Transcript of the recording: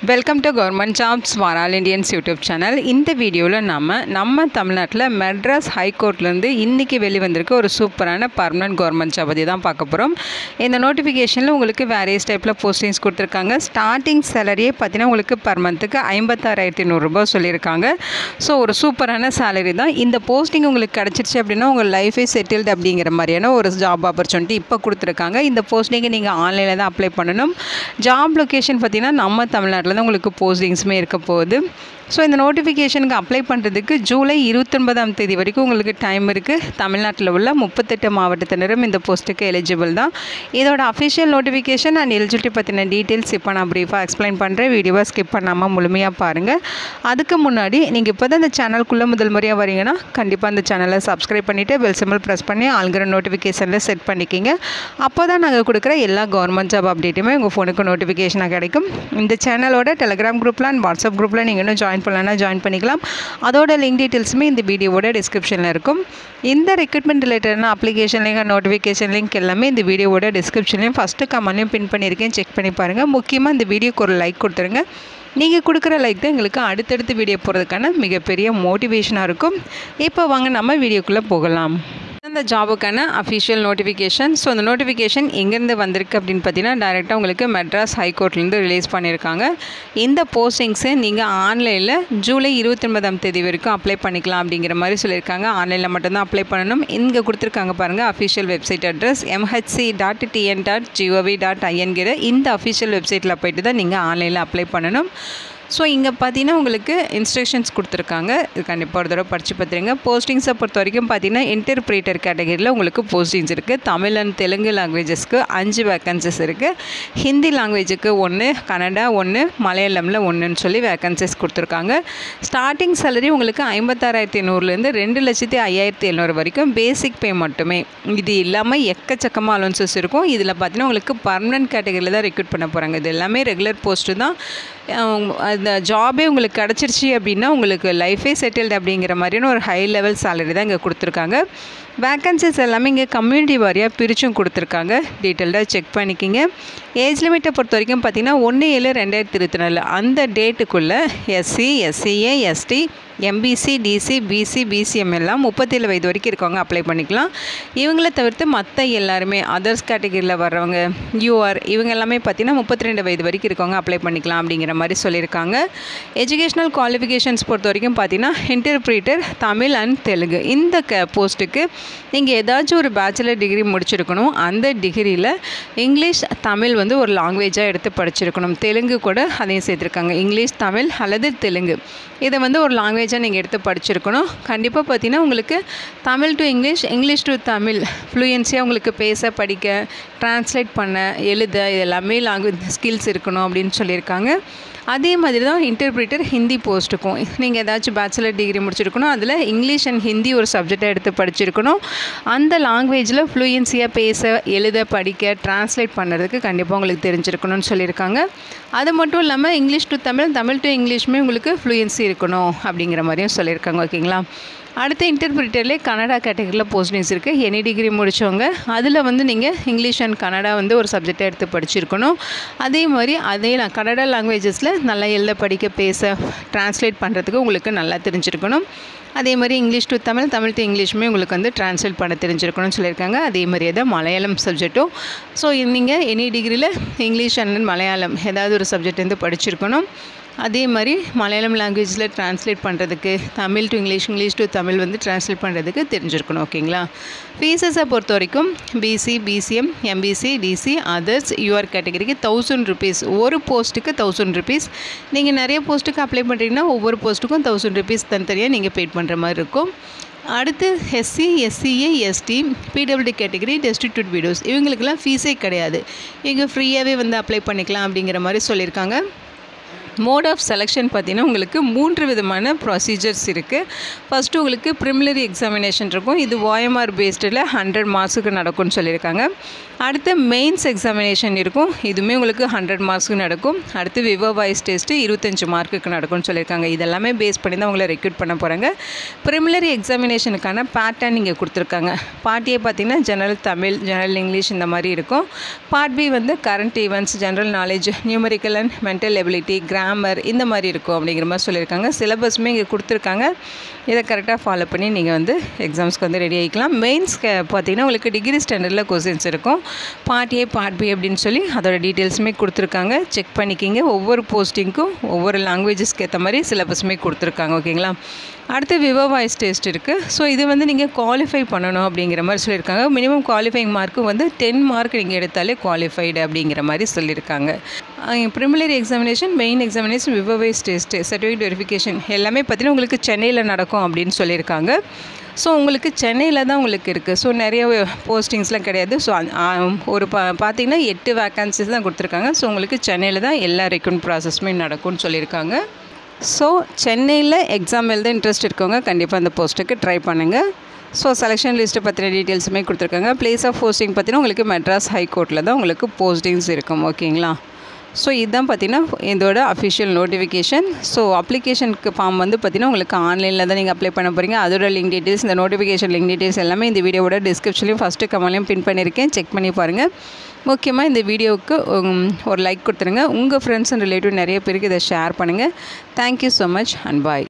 welcome to government jobs வாரால் Indians YouTube channel இந்த வீடியோவில் நம்ம நம்ம தமிழ்நாட்டில் மெட்ராஸ் ஹைகோர்ட்லேருந்து இன்றைக்கி வெளிவந்திருக்க ஒரு சூப்பரான பர்மனன்ட் கவர்மெண்ட் ஜாப் பற்றி தான் பார்க்க போகிறோம் இந்த நோட்டிஃபிகேஷனில் உங்களுக்கு வேரியஸ் டைப்பில் போஸ்டிங்ஸ் கொடுத்துருக்காங்க ஸ்டார்டிங் சேலரியே பார்த்தீங்கன்னா உங்களுக்கு பர் மந்த்துக்கு ஐம்பத்தாறாயிரத்தி நூறுரூபா சொல்லியிருக்காங்க ஸோ ஒரு சூப்பரான சேலரி தான் இந்த போஸ்டிங் உங்களுக்கு கிடச்சிருச்சு அப்படின்னா உங்கள் லைஃபே செட்டில்டு அப்படிங்கிற மாதிரியான ஒரு ஜாப் ஆப்பர்ச்சுனிட்டி இப்போ கொடுத்துருக்காங்க இந்த போஸ்டிங்கை நீங்கள் ஆன்லைனில் தான் அப்ளை பண்ணணும் ஜாப் லொக்கேஷன் பார்த்தீங்கன்னா நம்ம தமிழ்நாட்டில் தான் உங்களுக்கு போஸ்டிங்ஸுமே இருக்க போகுது ஸோ இந்த நோட்டிஃபிகேஷனுக்கு அப்ளை பண்ணுறதுக்கு ஜூலை இருபத்தொன்பதாம் தேதி வரைக்கும் உங்களுக்கு டைம் இருக்குது தமிழ்நாட்டில் உள்ள முப்பத்தெட்டு மாவட்டத்தினரும் இந்த போஸ்ட்டுக்கு எலிஜிபிள் தான் இதோட அஃபிஷியல் நோட்டிஃபிகேஷன் அண்ட் எலிஜிபிலிட்டி பற்றின டீட்டெயில்ஸ் இப்போ நான் ப்ரீஃபாக எக்ஸ்பிளைன் பண்ணுறேன் வீடியோவை ஸ்கிப் பண்ணாமல் முழுமையாக பாருங்கள் அதுக்கு முன்னாடி நீங்கள் இப்போ தான் இந்த சேனலுக்குள்ளே முதல் முறையாக வரீங்கன்னா கண்டிப்பாக அந்த சேனலை சப்ஸ்கிரைப் பண்ணிவிட்டு பெல் சிம்பிள் ப்ரெஸ் பண்ணி ஆளுங்கிற நோட்டிஃபிகேஷனில் செட் பண்ணிக்கிங்க அப்போ தான் நாங்கள் கொடுக்குற எல்லா கவர்மெண்ட் ஜாப் அப்டேட்டுமே உங்கள் ஃபோனுக்கு நோட்டிஃபிகேஷனாக கிடைக்கும் இந்த சேனலோட டெலிகிராம் குரூப்பில் அண்ட் வாட்ஸ்அப் குரூப்பில் நீங்கள் இன்னும் ஜாயின் பண்ணலன்னா ஜாயின் பண்ணிக்கலாம் அதோட லிங்க் டீட்டெயில்ஸுமே இந்த வீடியோவோட டிஸ்கிரிப்ஷனில் இருக்கும் இந்த ரெக்ரூட்மெண்ட் ரிலேட்டடான அப்ளிகேஷன் லிங்க் நோட்டிஃபிகேஷன் லிங்க் எல்லாமே இந்த வீடியோவோட டிஸ்கிரிப்ஷன்லையும் ஃபஸ்ட்டு கமெண்ட்லையும் பின் பண்ணியிருக்கேன் செக் பண்ணி பாருங்கள் முக்கியமாக இந்த வீடியோக்கு ஒரு லைக் கொடுத்துருங்க நீங்கள் கொடுக்குற லைக் தான் எங்களுக்கு அடுத்தடுத்து வீடியோ போகிறதுக்கான மிகப்பெரிய மோட்டிவேஷனாக இருக்கும் இப்போ வாங்க நம்ம வீடியோக்குள்ளே போகலாம் இந்த ஜாபுக்கான அஃபிஷியல் நோட்டிஃபிகேஷன் ஸோ அந்த நோட்டிஃபிகேஷன் எங்கேருந்து வந்திருக்கு அப்படின்னு பார்த்தீங்கன்னா டேரெக்டாக உங்களுக்கு மெட்ராஸ் ஹைகோர்ட்லேருந்து ரிலீஸ் பண்ணியிருக்காங்க இந்த போஸ்டிங்ஸை நீங்கள் ஆன்லைனில் ஜூலை இருபத்தொன்பதாம் தேதி வரைக்கும் அப்ளை பண்ணிக்கலாம் அப்படிங்கிற மாதிரி சொல்லியிருக்காங்க ஆன்லைனில் மட்டும்தான் அப்ளை பண்ணணும் இங்கே கொடுத்துருக்காங்க பாருங்கள் official website address MHC dot TN dot GOV dot ஐஎன்கிற இந்த அஃபிஷியல் வெப்சைட்டில் போயிட்டு தான் நீங்கள் ஆன்லைனில் அப்ளை பண்ணணும் ஸோ இங்கே பார்த்தீங்கன்னா உங்களுக்கு இன்ஸ்ட்ரக்ஷன்ஸ் கொடுத்துருக்காங்க இது கண்டிப்பாக ஒரு தடவை படித்து பார்த்துருங்க போஸ்டிங்ஸை பொறுத்த வரைக்கும் பார்த்தீங்கன்னா இன்டர்பிரேட்டர் கேட்டகரியில் உங்களுக்கு போஸ்டிங்ஸ் இருக்குது தமிழ் அண்ட் தெலுங்கு லாங்குவேஜஸ்க்கு அஞ்சு வேக்கன்சிஸ் இருக்குது ஹிந்தி லாங்குவேஜுக்கு ஒன்று கன்னடா ஒன்று மலையாளமில் ஒன்றுன்னு சொல்லி வேக்கன்சிஸ் கொடுத்துருக்காங்க ஸ்டார்டிங் சேலரி உங்களுக்கு ஐம்பத்தாறாயிரத்தி நூறுலேருந்து ரெண்டு லட்சத்தி ஐயாயிரத்தி எழுநூறு வரைக்கும் பேசிக் பே மட்டுமே இது இல்லாமல் எக்கச்சக்கமாக அலோன்சஸ் இருக்கும் இதில் பார்த்தீங்கன்னா உங்களுக்கு பர்மனன்ட் கேட்டகரியில் தான் ரெக்ரூட் பண்ண போகிறாங்க இது எல்லாமே ரெகுலர் போஸ்ட்டு தான் அந்த ஜாபே உங்களுக்கு கிடச்சிருச்சு அப்படின்னா உங்களுக்கு லைஃபே செட்டில்டு அப்படிங்கிற மாதிரியான ஒரு ஹை லெவல் சேலரி தான் இங்கே கொடுத்துருக்காங்க வேக்கன்சிஸ் எல்லாமே இங்கே கம்யூனிட்டி வாரியாக பிரிச்சும் கொடுத்துருக்காங்க டீட்டெயில்டாக செக் பண்ணிக்கிங்க ஏஜ் லிமிட்டை பொறுத்த வரைக்கும் பார்த்திங்கன்னா ஒன்று ஏழு ரெண்டாயிரத்தி இருபத்தி நாலு அந்த டேட்டுக்குள்ளே SC SCA ST MBC DC BC BCM எல்லாம் முப்பத்தேழு வயது வரைக்கும் இருக்கவங்க அப்ளை பண்ணிக்கலாம் இவங்கள தவிர்த்து மற்ற எல்லாருமே அதர்ஸ் கேட்டகரியில் வர்றவங்க யூஆர் இவங்க எல்லாமே பார்த்திங்கன்னா முப்பத்தி ரெண்டு வயது வரைக்கும் இருக்கவங்க அப்ளை பண்ணிக்கலாம் அப்படிங்கிற மாதிரி சொல்லியிருக்காங்க எஜுகேஷ்னல் குவாலிஃபிகேஷன்ஸ் பொறுத்த வரைக்கும் பார்த்தீங்கன்னா இன்டர்பிரீட்டர் தமிழ் அண்ட் தெலுங்கு இந்த க போஸ்ட்டுக்கு நீங்கள் ஏதாச்சும் ஒரு பேச்சுலர் டிகிரி முடிச்சிருக்கணும் அந்த டிகிரியில் இங்கிலீஷ் தமிழ் வந்து ஒரு லாங்குவேஜாக எடுத்து படிச்சிருக்கணும் தெலுங்கு கூட அதையும் சேர்த்துருக்காங்க இங்கிலீஷ் தமிழ் அல்லது தெலுங்கு இதை வந்து ஒரு லாங்குவேஜாக நீங்கள் எடுத்து படிச்சிருக்கணும் கண்டிப்பாக பார்த்தீங்கன்னா உங்களுக்கு Tamil to English English to Tamil ஃப்ளூயன்சியாக உங்களுக்கு பேச படிக்க ட்ரான்ஸ்லேட் பண்ண எழுத இது எல்லாமே லாங்குவேஜ் ஸ்கில்ஸ் இருக்கணும் அப்படின்னு சொல்லியிருக்காங்க அதே மாதிரி தான் இன்டர்பிரிட்டர் ஹிந்தி போஸ்ட்டுக்கும் நீங்கள் ஏதாச்சும் பேச்சுலர் டிகிரி முடிச்சிருக்கணும் அதில் இங்கிலீஷ் அண்ட் ஹிந்தி ஒரு சப்ஜெக்டாக எடுத்து படிச்சிருக்கணும் அந்த லாங்குவேஜில் ஃப்ளூயன்சியாக பேச எழுத படிக்க ட்ரான்ஸ்லேட் பண்ணுறதுக்கு கண்டிப்பாக உங்களுக்கு தெரிஞ்சிருக்கணும்னு சொல்லியிருக்காங்க அது மட்டும் இல்லாமல் English to Tamil Tamil to இங்கிலீஷுமே உங்களுக்கு ஃப்ளூயன்சி இருக்கணும் அப்படிங்கிற மாதிரியும் சொல்லியிருக்காங்க ஓகேங்களா அடுத்த இன்டர்பிரிட்டர்லேயே கன்னடா கேட்டகரியில் போஸ்டிங்ஸ் இருக்குது எனி டிகிரி முடித்தவங்க அதில் வந்து நீங்கள் இங்கிலீஷ் அண்ட் கன்னடா வந்து ஒரு சப்ஜெக்டாக எடுத்து படிச்சிருக்கணும் அதே மாதிரி அதே கன்னடா லாங்குவேஜஸில் நல்லா எழுத படிக்க பேச ட்ரான்ஸ்லேட் பண்ணுறதுக்கு உங்களுக்கு நல்லா தெரிஞ்சிருக்கணும் அதே மாதிரி English to Tamil Tamil to இங்கிலீஷுமே உங்களுக்கு வந்து ட்ரான்ஸ்லேட் பண்ண தெரிஞ்சிருக்கணும்னு சொல்லியிருக்காங்க அதே மாதிரியே தான் மலையாளம் சப்ஜெக்ட்டும் ஸோ நீங்கள் எனி டிகிரியில் இங்கிலீஷ் அண்ட் மலையாளம் ஏதாவது ஒரு சப்ஜெக்ட் வந்து படிச்சிருக்கணும் அதே மாதிரி மலையாளம் லாங்குவேஜில் ட்ரான்ஸ்லேட் பண்ணுறதுக்கு Tamil to English English to Tamil வந்து ட்ரான்ஸ்லேட் பண்ணுறதுக்கு தெரிஞ்சிருக்கணும் ஓகேங்களா ஃபீஸஸை பொறுத்த வரைக்கும் BC BCM MBC DC others UR கேட்டகரிக்கு தௌசண்ட் ருபீஸ் ஒரு போஸ்ட்டுக்கு தௌசண்ட் ருபீஸ் நீங்கள் நிறைய போஸ்ட்டுக்கு அப்ளை பண்ணுறீங்கன்னா ஒவ்வொரு போஸ்ட்டுக்கும் தௌசண்ட் ருபீஸ் தனித்தனியாக நீங்கள் பெய்ட் பண்ணுற மாதிரி இருக்கும் அடுத்து SC SCA ST PWD category destitute widows இவங்களுக்கெல்லாம் ஃபீஸே கிடையாது இவங்க ஃப்ரீயாகவே வந்து அப்ளை பண்ணிக்கலாம் அப்படிங்கிற மாதிரி சொல்லியிருக்காங்க மோட் ஆஃப் செலெக்ஷன் பார்த்தீங்கன்னா உங்களுக்கு மூன்று விதமான ப்ரொசீஜர்ஸ் இருக்குது ஃபஸ்ட்டு உங்களுக்கு ப்ரிமிலரி எக்ஸாமினேஷன் இருக்கும் இது ஓஎம்ஆர் பேஸ்டில் ஹண்ட்ரட் மார்க்ஸுக்கு நடக்கும்னு சொல்லியிருக்காங்க அடுத்து மெயின்ஸ் எக்ஸாமினேஷன் இருக்கும் இதுவுமே உங்களுக்கு ஹண்ட்ரட் மார்க்ஸுக்கு நடக்கும் அடுத்து விவோ வாய்ஸ் டெஸ்ட்டு இருபத்தஞ்சு மார்க்குக்கு நடக்கும்னு சொல்லியிருக்காங்க இதெல்லாமே பேஸ் பண்ணி தான் உங்களை ரெக்ரூட் பண்ண போகிறாங்க ப்ரிமிலரி எக்ஸாமினேஷனுக்கான பேட்டர்ன் இங்கே கொடுத்துருக்காங்க பார்ட் ஏ பார்த்தீங்கன்னா ஜெனரல் தமிழ் ஜெனரல் இங்கிலீஷ் இந்த மாதிரி இருக்கும் பார்ட் பி வந்து current events general knowledge numerical and mental ability grammar grammar இந்த மாதிரி இருக்கும் அப்படிங்கிற மாதிரி சொல்லியிருக்காங்க சிலபஸுமே இங்கே கொடுத்துருக்காங்க இதை கரெக்டாக ஃபாலோ பண்ணி நீங்கள் வந்து எக்ஸாம்ஸ்க்கு வந்து ரெடி ஆகிக்கலாம் மெயின்ஸ் பார்த்தீங்கன்னா உங்களுக்கு டிகிரி ஸ்டாண்டர்டில் கொஸ்டின்ஸ் இருக்கும் பார்ட் ஏ பார்ட் பி அப்படின்னு சொல்லி அதோட டீட்டெயில்ஸுமே கொடுத்துருக்காங்க செக் பண்ணிக்கிங்க ஒவ்வொரு போஸ்டிங்க்கும் ஒவ்வொரு லாங்குவேஜஸ்க்கு ஏற்ற மாதிரி சிலபஸுமே கொடுத்துருக்காங்க ஓகேங்களா அடுத்து விவோ வாய்ஸ் டெஸ்ட் இருக்குது ஸோ இது வந்து நீங்கள் குவாலிஃபை பண்ணணும் அப்படிங்கிற மாதிரி சொல்லியிருக்காங்க மினிமம் குவாலிஃபைங் மார்க்கு வந்து டென் மார்க் நீங்கள் எடுத்தாலே குவாலிஃபைடு அப்படிங்கிற மாதிரி சொல்லியிருக்காங்க preliminary examination main examination viva voce test certificate verification எல்லாமே பார்த்தீங்கன்னா உங்களுக்கு சென்னையில் நடக்கும் அப்படின்னு சொல்லியிருக்காங்க ஸோ உங்களுக்கு சென்னையில் தான் உங்களுக்கு இருக்குது ஸோ நிறைய போஸ்டிங்ஸ்லாம் கிடையாது ஸோ ஒரு பா பார்த்தீங்கன்னா எட்டு வேக்கன்சிஸ் தான் கொடுத்துருக்காங்க ஸோ உங்களுக்கு சென்னையில் தான் எல்லா ரெக்ரூட் ப்ராசஸுமே நடக்கும்னு சொல்லியிருக்காங்க ஸோ சென்னையில் எக்ஸாம் எழுத இன்ட்ரெஸ்ட் இருக்கவங்க கண்டிப்பாக அந்த போஸ்ட்டுக்கு ட்ரை பண்ணுங்கள் ஸோ செலெக்ஷன் லிஸ்ட்டு பற்றின டீட்டெயில்ஸுமே கொடுத்துருக்காங்க பிளேஸ் ஆஃப் போஸ்டிங் பார்த்தீங்கன்னா உங்களுக்கு மெட்ராஸ் ஹைகோர்ட்டில் தான் உங்களுக்கு போஸ்டிங்ஸ் இருக்கும் ஓகேங்களா ஸோ இதுதான் பார்த்தீங்கன்னா இதோட அஃபிஷியல் நோட்டிஃபிகேஷன் ஸோ அப்ளிகேஷனுக்கு ஃபார்ம் வந்து பார்த்தீங்கன்னா உங்களுக்கு ஆன்லைனில் தான் நீங்கள் அப்ளை பண்ண போகிறீங்க அதோட லிங்க் டீட்டெயில்ஸ் இந்த நோட்டிஃபிகேஷன் லிங்க் டீட்டெயில்ஸ் எல்லாமே இந்த வீடியோவோட டிஸ்கிரிப்ஷன்லையும் ஃபஸ்ட்டு கமெண்ட்லையும் பின் பண்ணியிருக்கேன் செக் பண்ணி பாருங்கள் முக்கியமாக இந்த வீடியோவுக்கு ஒரு லைக் கொடுத்துருங்க உங்கள் ஃப்ரெண்ட்ஸ் அண்ட் ரிலேட்டிவ் நிறைய பேருக்கு இதை ஷேர் பண்ணுங்கள் thank you so much and bye